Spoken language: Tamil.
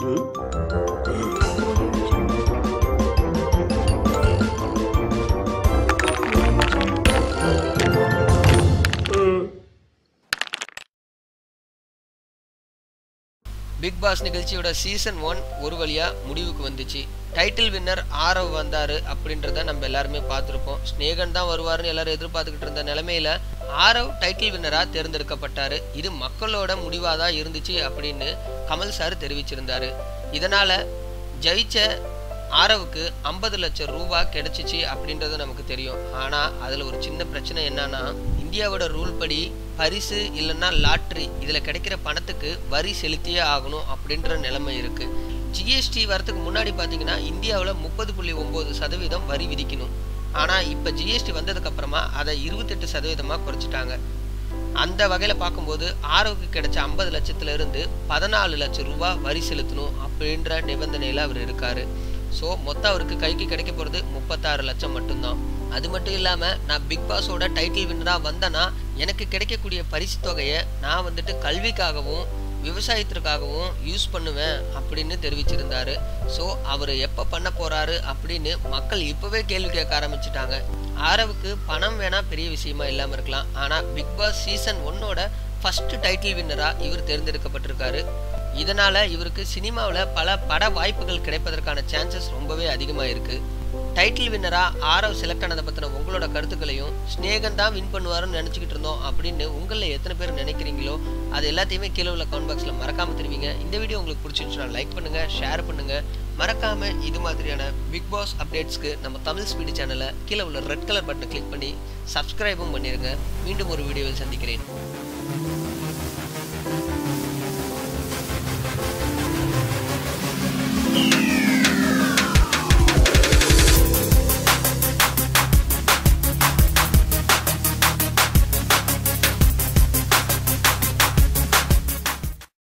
பிக் பாஸ் நிகழ்ச்சியோட சீசன் ஒன் ஒரு வழியா முடிவுக்கு வந்துச்சு டைட்டில் வின்னர் ஆரவ் வந்தாரு அப்படின்றத நம்ம எல்லாருமே பார்த்துருப்போம் ஸ்னேகன் தான் வருவாருன்னு எல்லாரும் எதிர்பார்த்துக்கிட்டு இருந்த நிலைமையில ஆரவ் டைட்டில் வின்னரா தேர்ந்தெடுக்கப்பட்டாரு இது மக்களோட முடிவாக தான் இருந்துச்சு அப்படின்னு கமல் சார் தெரிவிச்சிருந்தாரு இதனால ஜெயிச்ச ஆரவுக்கு ஐம்பது லட்சம் ரூபாய் கிடைச்சிச்சு அப்படின்றது நமக்கு தெரியும் ஆனால் அதில் ஒரு சின்ன பிரச்சனை என்னன்னா இந்தியாவோட ரூல் படி பரிசு இல்லைன்னா லாட்ரி இதில் கிடைக்கிற பணத்துக்கு வரி செலுத்தியே ஆகணும் அப்படின்ற நிலைமை இருக்கு ஜிஎஸ்டி வரதுக்கு முன்னாடி பார்த்தீங்கன்னா இந்தியாவில் முப்பது புள்ளி ஒம்பது சதவீதம் வரி விதிக்கணும் ஆனால் இப்போ ஜிஎஸ்டி வந்ததுக்கு அப்புறமா அதை இருபத்தெட்டு சதவீதமாக குறைச்சிட்டாங்க அந்த வகையில் பார்க்கும்போது ஆரோவுக்கு கிடைச்ச ஐம்பது லட்சத்துல இருந்து பதினாலு லட்சம் ரூபாய் வரி செலுத்தணும் அப்படின்ற நிபந்தனையில் அவர் இருக்காரு ஸோ மொத்தம் அவருக்கு கைக்கு கிடைக்க போகிறது முப்பத்தாறு லட்சம் மட்டும்தான் அது மட்டும் இல்லாமல் நான் பிக் பாஸோட டைட்டில் வின்னராக வந்தேன்னா எனக்கு கிடைக்கக்கூடிய பரிசு தொகையை நான் வந்துட்டு கல்விக்காகவும் விவசாயத்திற்காகவும் யூஸ் பண்ணுவேன் அப்படின்னு தெரிவிச்சிருந்தாரு ஸோ அவர் எப்போ பண்ண போறாரு அப்படின்னு மக்கள் இப்போவே கேள்வி கேட்க ஆரம்பிச்சிட்டாங்க ஆரவுக்கு பணம் வேணா பெரிய விஷயமா இல்லாமல் இருக்கலாம் ஆனால் பிக் பாஸ் சீசன் ஒன்னோட ஃபர்ஸ்ட் டைட்டில் வின்னராக இவர் தேர்ந்தெடுக்கப்பட்டிருக்காரு இதனால இவருக்கு சினிமாவில் பல பட வாய்ப்புகள் கிடைப்பதற்கான சான்சஸ் ரொம்பவே அதிகமாக இருக்கு டைட்டில் வின்னரா ஆரவ் செலக்ட் ஆனதை பற்றின உங்களோட கருத்துக்களையும் ஸ்னேகன் தான் வின் பண்ணுவாருன்னு நினச்சிக்கிட்டு இருந்தோம் அப்படின்னு உங்களில் எத்தனை பேர் நினைக்கிறீங்களோ அது எல்லாத்தையுமே கீழே உள்ள கமெண்ட் பாக்ஸில் மறக்காமல் தெரிவிங்க இந்த வீடியோ உங்களுக்கு பிடிச்சிருந்துச்சுன்னா லைக் பண்ணுங்கள் ஷேர் பண்ணுங்கள் மறக்காமல் இது மாதிரியான பிக் பாஸ் அப்டேட்ஸ்க்கு நம்ம தமிழ் ஸ்பீடு சேனலை கீழே உள்ள ரெட் கலர் பட்டனை கிளிக் பண்ணி சப்ஸ்கிரைபும் பண்ணிடுங்க மீண்டும் ஒரு வீடியோவில் சந்திக்கிறேன்